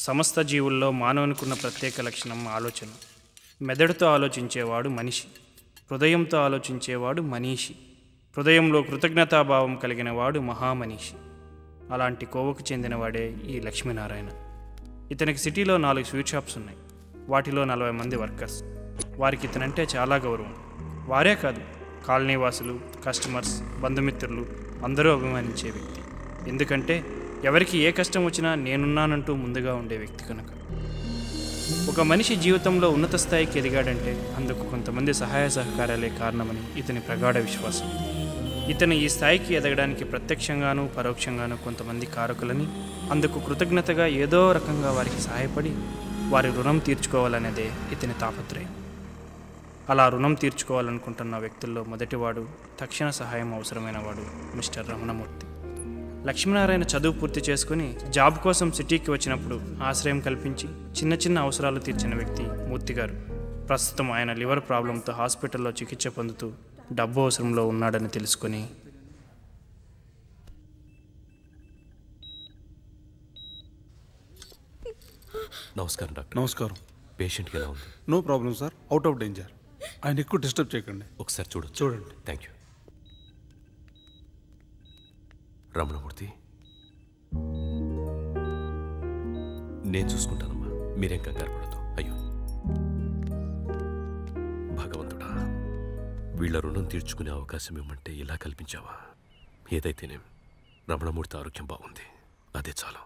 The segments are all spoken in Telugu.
సమస్త జీవుల్లో మానవునికున్న ప్రత్యేక లక్షణం ఆలోచన మెదడుతో ఆలోచించేవాడు మనిషి హృదయంతో ఆలోచించేవాడు మనీషి హృదయంలో కృతజ్ఞతాభావం కలిగిన వాడు మహామనీషి అలాంటి కోవకు చెందినవాడే ఈ లక్ష్మీనారాయణ ఇతనికి సిటీలో నాలుగు స్వీట్ షాప్స్ ఉన్నాయి వాటిలో నలభై మంది వర్కర్స్ వారికి ఇతనంటే చాలా గౌరవం వారే కాదు కాలనీ వాసులు కస్టమర్స్ బంధుమిత్రులు అందరూ అభిమానించే వ్యక్తి ఎందుకంటే ఎవరికి ఏ కష్టం వచ్చినా నేనున్నానంటూ ముందుగా ఉండే వ్యక్తి కనుక ఒక మనిషి జీవితంలో ఉన్నత స్థాయికి ఎదిగాడంటే అందుకు కొంతమంది సహాయ సహకారాలే కారణమని ఇతని ప్రగాఢ విశ్వాసం ఇతను ఈ స్థాయికి ఎదగడానికి ప్రత్యక్షంగానూ పరోక్షంగానూ కొంతమంది కారకులని అందుకు కృతజ్ఞతగా ఏదో రకంగా వారికి సహాయపడి వారి రుణం తీర్చుకోవాలనేదే ఇతని తాపత్రయం అలా రుణం తీర్చుకోవాలనుకుంటున్న వ్యక్తుల్లో మొదటివాడు తక్షణ సహాయం అవసరమైన వాడు మిస్టర్ రమణమూర్తి లక్ష్మీనారాయణ చదువు పూర్తి చేసుకుని జాబ్ కోసం సిటీకి వచ్చినప్పుడు ఆశ్రయం కల్పించి చిన్న చిన్న అవసరాలు తీర్చిన వ్యక్తి మూర్తి గారు ప్రస్తుతం ఆయన లివర్ ప్రాబ్లంతో హాస్పిటల్లో చికిత్స పొందుతూ డబ్బు అవసరంలో ఉన్నాడని తెలుసుకొని నమస్కారం డాక్టర్ నమస్కారం పేషెంట్కి ఎలా ఉంది no problem sir out of danger ఆయన ఎక్కువ డిస్టర్బ్ చేయకండి ఒకసారి చూడొచ్చు చూడండి. థ్యాంక్ యూ రమణమూర్తి నేను చూసుకుంటానమ్మా మీరేం కంగారు పడదు అయ్యో భగవంతుడా వీళ్ళ రుణం తీర్చుకునే అవకాశం ఇవ్వమంటే ఇలా కల్పించావా ఏదైతేనేం రమణమూర్తి ఆరోగ్యం బాగుంది అదే చాలు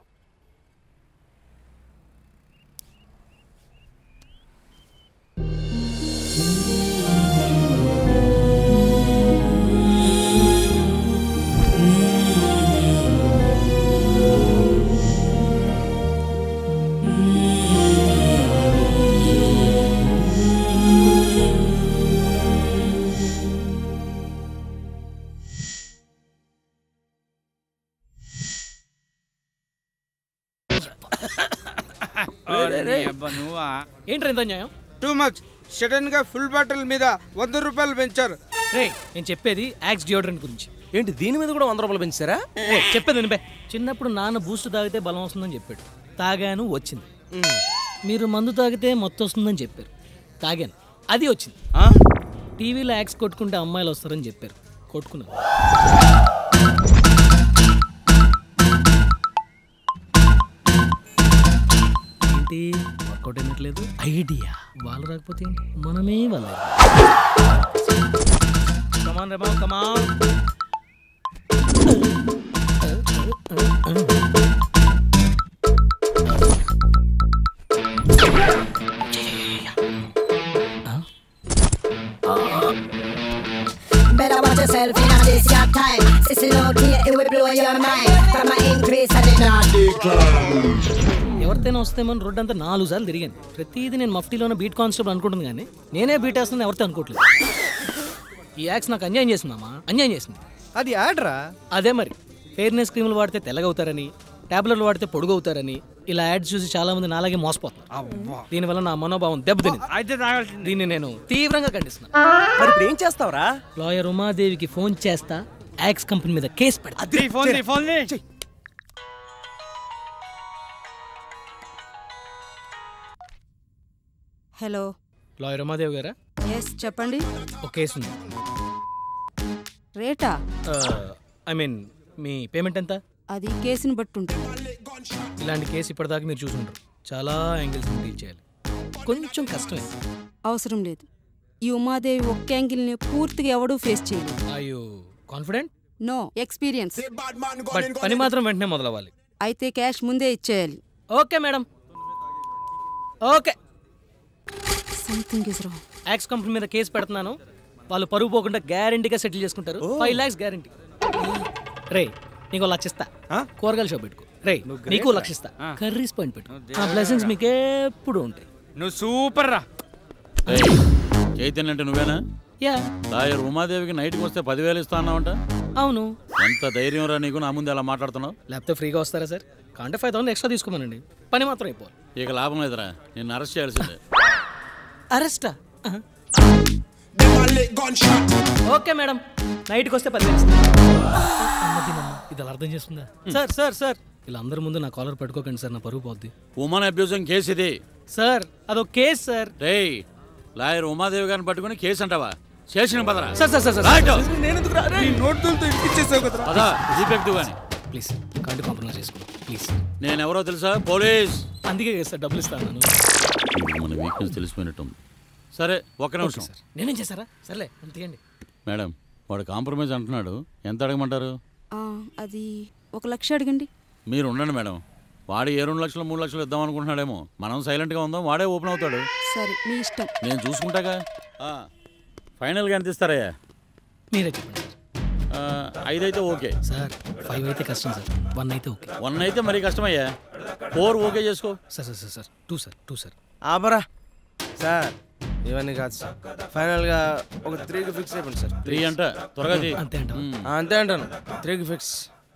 ఏంట్రా ఇంత న్యాయం టూ మచ్ సడన్ గా ఫుల్ బాటిల్ మీద వంద రూపాయలు పెంచారు రే నేను చెప్పేది యాక్స్ డియోడ్రెంట్ గురించి ఏంటి దీని మీద కూడా వంద రూపాయలు పెంచారా రే, చెప్పేది వినిపే చిన్నప్పుడు నాన్న బూస్ట్ తాగితే బలం వస్తుందని చెప్పాడు తాగాను వచ్చింది మీరు మందు తాగితే మొత్తం వస్తుందని చెప్పారు తాగాను అది వచ్చింది టీవీలో యాక్స్ కొట్టుకుంటే అమ్మాయిలు వస్తారని చెప్పారు కొట్టుకున్నాను ఏంటి వర్కౌట్ అయినట్లేదు ఐడియా వాళ్ళు రాకపోతే ఏంటి? మనమే వాళ్ళ కమాన్ రేమా come on Better watch yourself in a this your time. Sissy no here, it will blow your mind. From an increase and it not ఎవరితోనే వస్తేమని రోడ్ అంతా నాలుగు సార్లు తిరిగాను ప్రతిదీ నేను మఫ్టీలోనే బీట్ కానిస్టేబుల్ అనుకుంటుంది కానీ నేనే బీట్ వేస్తుంది ఎవరితో అనుకోవట్లేదు ఈ యాక్స్ నాకు అన్యాయం చేసిందమ్మా అన్యాయం చేసింది అది యాడ్రా అదే మరి ఫెయిర్నెస్ క్రీములు వాడితే తెల్లగవుతారని టాబ్లెట్లు వాడితే పొడుగవుతారని ఇలా యాడ్స్ చూసి చాలా మంది నాలాగే మోసపోతున్నారు దీనివల్ల నా మనోభావం దెబ్బతింది అయితే తాగాల్సింది దీన్ని నేను తీవ్రంగా ఖండిస్తున్నాను మరి ఇప్పుడు ఏం చేస్తావురా లాయర్ ఉమాదేవికి ఫోన్ చేస్తా యాక్స్ కంపెనీ మీద కేసు పెడతా ఈ ఫోన్ ఈ ఫోన్ ని. హలో లాయర్ ఉమాదేవి గారా ఎస్ చెప్పండి ఒక కేసు ఉంది రేటా ఐ మీన్ మీ పేమెంట్ ఎంత అది కేసుని బట్టి ఉంటుంది ఇలాంటి కేసు ఇప్పటిదాకా మీరు చూసుంటారు చాలా యాంగిల్స్ డీల్ చేయాలి కొంచెం కష్టమే అవసరం లేదు ఈ ఉమాదేవి ఒక్క యాంగిల్ని పూర్తిగా ఎవడూ ఫేస్ చేయలేదు I you confident no experience but పని మాత్రం వెంటనే మొదలవ్వాలి అయితే క్యాష్ ముందే ఇచ్చేయాలి okay madam okay something is wrong X company మీద కేసు పెడుతున్నాను వాళ్ళు పరుగు పోకుండా గ్యారంటీగా సెటిల్ చేసుకుంటారు ఫైవ్ ల్యాక్స్ గ్యారంటీ రే నీకు లక్ష ఇస్తా కూరగాయల షాప్ పెట్టుకో రే నీకు లక్ష ఇస్తా కర్రీస్ పాయింట్ పెట్టు నా బ్లెస్సింగ్స్ మీకు ఎప్పుడు ఉంటాయి నువ్వు సూపర్ రా చైతన్య అంటే నువ్వేనా యా లాయర్ ఉమాదేవికి నైట్కి వస్తే పదివేలు ఇస్తా అన్నావంట అవును ఎంత ధైర్యం రా నీకు నా ముందు అలా మాట్లాడుతున్నావు లేకపోతే ఫ్రీగా వస్తారా సార్ కాంటే ఫైవ్ థౌసండ్ ఎక్స్ట్రా తీసుకోమనండి పని మాత్రం అయిపోవాలి ఇక లాభం లేదురా నిన్ను అరెస్ట్ చేయాల్సిందే అరెస్టా ఓకే మేడం నైట్కి వస్తే పదివేలు ఇస్తా. అమ్మ దీనమ్మ, ఇది అలా అర్థం చేస్తుందా సార్ సార్ సార్ ఇలా అందరి ముందు నా కాలర్ పట్టుకోకండి సార్ నా పరుగు పోద్ది ఉమెన్ అబ్యూజింగ్ కేసు ఇది సార్ అదొక కేసు సార్ రేయ్ లాయర్ ఉమాదేవి గారిని పట్టుకుని కేసు అంటావా స్టేషన్ పదరా sir sir sir sir right. నేను ఎందుకు రా నీ నోట్లతో ఇరికిచ్చేసావు కదరా పద జీపెక్దు కానీ ప్లీజ్ కార్డు కాంప్రమైజ్ చేసుకోండి ప్లీజ్ నేను ఎవరో తెలుసా పోలీస్ అందుకే కదా సార్ డబ్బులు ఇస్తాను నేను మన వీక్నెస్ తెలిసిపోయినట్టుంది సరే ఒక్క నిమిషం సార్ నేనేం చేశారా సర్లే అంతేయండి మేడం వాడు కాంప్రమైజ్ అంటున్నాడు ఎంత అడగమంటారు ఆ, అది ఒక లక్ష అడగండి మీరు ఉండండి మేడం వాడు ఏ రెండు లక్షలు మూడు లక్షలు ఇద్దాం అనుకుంటున్నాడేమో మనం సైలెంట్గా ఉందాం వాడే ఓపెన్ అవుతాడు సరే మీ ఇష్టం నేను చూసుకుంటాగా ఆ, ఫైనల్గా ఎంత ఇస్తారయ్యా మీరే చెప్పండి ఆ, ఐదైతే ఓకే సార్ ఫైవ్ అయితే కష్టం సార్ వన్ అయితే ఓకే వన్ అయితే మరీ కష్టమయ్యా ఫోర్ ఓకే చేసుకో sir sir sir sir two sir two sir ఆపరా సార్ ఇవన్నీ కాదు సార్ ఫైనల్గా ఒక త్రీకి ఫిక్స్ అయిపోయింది సార్ త్రీ అంట త్వరగా చెయ్యి. అంతే అంట మ్మ్. ఆ, అంతే అంటాను త్రీకి ఫిక్స్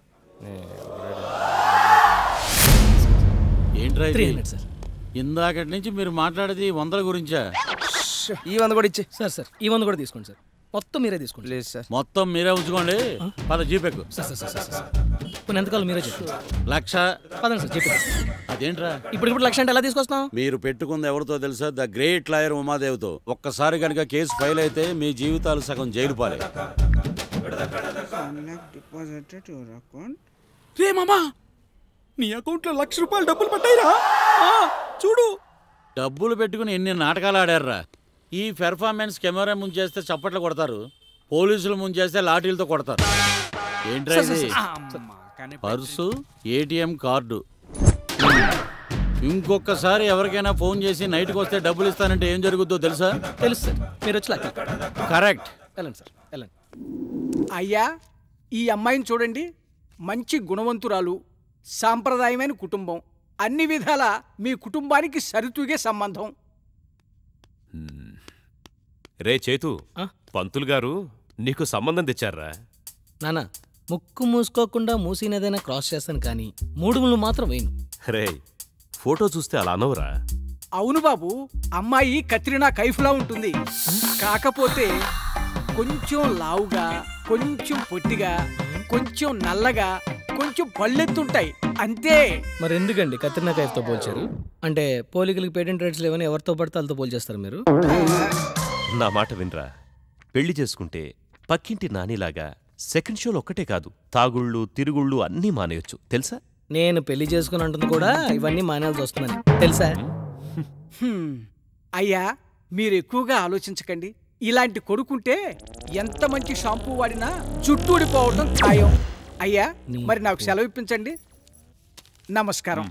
ఏంట్రా త్రీ ఇది హండ్రెడ్ సార్ ఇందాకటి నుంచి మీరు మాట్లాడేది వందల గురించా ఈ వంద కూడా ఇచ్చే సార్ సార్ ఈ వంద కూడా తీసుకోండి సార్ మొత్తం మీరే తీసుకోండి ప్లీజ్ సార్ మొత్తం మీరే ఉంచుకోండి పద జీపెక్కు sir sir sir sir sir ఇప్పుడు ఎంతకాలం మీరే చెప్పండి లక్ష పదండి సార్ చెప్పండి అదేంట్రా ఇప్పుడు ఇప్పుడు లక్ష అంటే ఎలా తీసుకొస్తాం మీరు పెట్టుకుంది ఎవరితో తెలుసా ద గ్రేట్ లాయర్ ఉమాదేవితో ఒక్కసారి కనుక కేసు ఫైల్ అయితే మీ జీవితాలు సగం జైలు పాలే డిపాజిటెడ్ యువర్ అకౌంట్ రే మామా నీ అకౌంట్లో లక్ష రూపాయలు డబ్బులు పట్టాయిరా ఆ, చూడు డబ్బులు పెట్టుకుని ఎన్ని నాటకాలు ఆడారా ఈ పెర్ఫార్మెన్స్ కెమెరా ముంచేస్తే చప్పట్లు కొడతారు పోలీసులు ముంచేస్తే లాఠీలతో కొడతారు ఏంట్రా ఇది పర్సు ఏటీఎం కార్డు ఇంకొకసారి ఎవరికైనా ఫోన్ చేసి నైట్కి వస్తే డబ్బులు ఇస్తానంటే ఏం జరుగుద్దో తెలుసా తెలుసు సార్ మీరు వచ్చి లాక్కి కరెక్ట్ వెళ్ళండి సార్ వెళ్ళండి అయ్యా ఈ అమ్మాయిని చూడండి మంచి గుణవంతురాలు సాంప్రదాయమైన కుటుంబం అన్ని విధాల మీ కుటుంబానికి సరితూగే సంబంధం రే చేతు ఆ? పంతులు గారు నీకు సంబంధం తెచ్చారా నానా ముక్కు మూసుకోకుండా మూసినదైనా క్రాస్ చేస్తాను కానీ మూడుములు మాత్రం వేయను రే ఫోటో చూస్తే అలా అనవరా అవును బాబు అమ్మాయి కత్రినా కైఫ్లా ఉంటుంది కాకపోతే కొంచెం లావుగా కొంచెం పొట్టిగా కొంచెం నల్లగా కొంచెం పళ్ళెత్తుంటాయి అంతే మరి ఎందుకండి కత్రినా కైఫ్తో పోల్చారు అంటే పోలికలకి పేటెంట్ రైట్స్ లేవని ఎవరితో పడితే వాళ్ళతో పోల్చేస్తారు మీరు నా మాట వినరా పెళ్లి చేసుకుంటే పక్కింటి నానిలాగా సెకండ్ షోలు ఒక్కటే కాదు తాగుళ్ళు తిరుగుళ్ళు అన్నీ మానేయొచ్చు తెలుసా నేను పెళ్లి చేసుకుని అంటుంది కూడా ఇవన్నీ మానాల్సి వస్తుందని తెలుసా హ్మ్. అయ్యా మీరు ఎక్కువగా ఆలోచించకండి ఇలాంటి కొడుకుంటే ఎంత మంచి షాంపూ వాడినా జుట్టు ఊడిపోవటం ఖాయం అయ్యా మరి నాకు సెలవు ఇప్పించండి నమస్కారం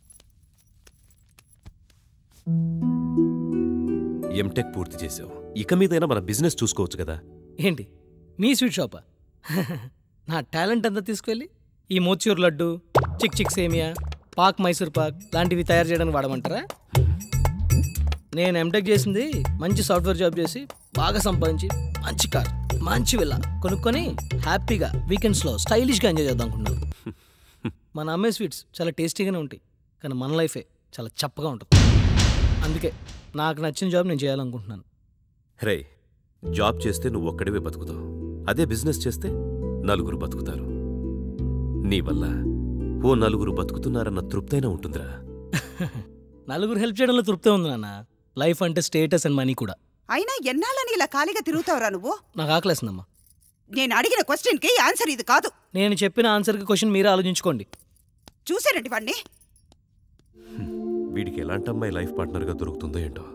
ఎంటెక్ పూర్తి చేసావు ఇక మీదైనా మన బిజినెస్ చూసుకోవచ్చు కదా ఏంటి మీ స్వీట్ షాపా నా టాలెంట్ అంతా తీసుకెళ్ళి ఈ మోత్యూర్ లడ్డు చిక్ చిక్ సేమియా పాక్ మైసూర్ పాక్ లాంటివి తయారు చేయడానికి వాడమంటారా నేను ఎంటెక్ చేసింది మంచి సాఫ్ట్వేర్ జాబ్ చేసి బాగా సంపాదించి మంచి కార్ మంచి విల్ల కొనుక్కొని హ్యాపీగా వీకెండ్స్లో స్టైలిష్గా ఎంజాయ్ చేద్దాం అనుకున్నాను మన అమ్మే స్వీట్స్ చాలా టేస్టీగానే ఉంటాయి కానీ మన లైఫే చాలా చప్పగా ఉంటుంది అందుకే నాకు నచ్చిన జాబ్ నేను చేయాలనుకుంటున్నాను రే జాబ్ చేస్తే నువ్వు ఒక్కడివే బతుకుతావు అదే బిజినెస్ చేస్తే నలుగురు బతుకుతారు నీ వల్ల ఓ నలుగురు బతుకుతున్నారన్న తృప్తైనా ఉంటుందిరా నలుగురు హెల్ప్ చేయడంలో తృప్తే ఉంది నాన్న లైఫ్ అంటే స్టేటస్ అండ్ మనీ కూడా అయినా ఎన్నాళ్ళని ఇలా ఖాళీగా తిరుగుతావురా నువ్వు నాకు ఆకలేస్తుందమ్మా నేను అడిగిన క్వశ్చన్కి ఆన్సర్ ఇది కాదు నేను చెప్పిన ఆన్సర్కి క్వశ్చన్ మీరే ఆలోచించుకోండి చూసారండి వాడిని వీడికి ఎలాంటి అమ్మాయి లైఫ్ పార్ట్నర్గా దొరుకుతుందో ఏంటో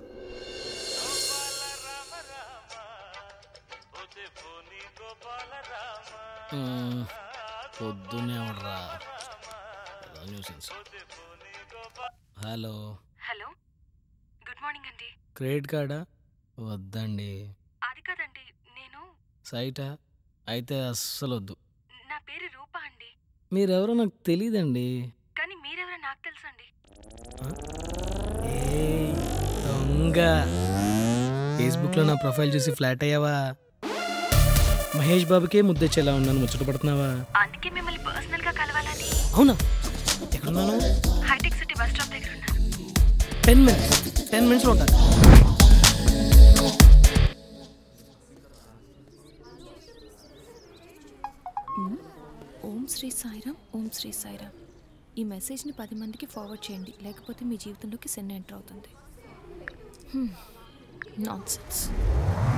మ్మ్. పొద్దున్నే ఎవడరా ఏదో nuisance. Hello hello good morning అండి క్రెడిట్ కార్డా వద్దండి అది కాదండి నేను సైటా అయితే అస్సలు వద్దు నా పేరు రూపా అండి మీరెవరో నాకు తెలియదండి కానీ మీరెవరో నాకు తెలుసండి ఏయ్, దొంగ ఫేస్బుక్లో నా ప్రొఫైల్ చూసి ఫ్లాట్ అయ్యావా మహేష్ బాబుకే ముద్దొచ్చేలా ఉన్నాను ముచ్చట పడుతున్నావా అందుకే మిమ్మల్ని పర్సనల్ గా కలవాలని అవునా ఎక్కడున్నాను హైటెక్ సిటీ బస్ స్టాప్ దగ్గర ఉన్నాను టెన్ మినిట్స్ టెన్ మినిట్స్లో ఉంటాను ఓం శ్రీ సాయిరామ్ ఓం శ్రీ సాయిరామ్ ఈ మెసేజ్ని పది మందికి ఫార్వర్డ్ చేయండి లేకపోతే మీ జీవితంలోకి సెన్ ఎంటర్ అవుతుంది నాన్ సెన్స్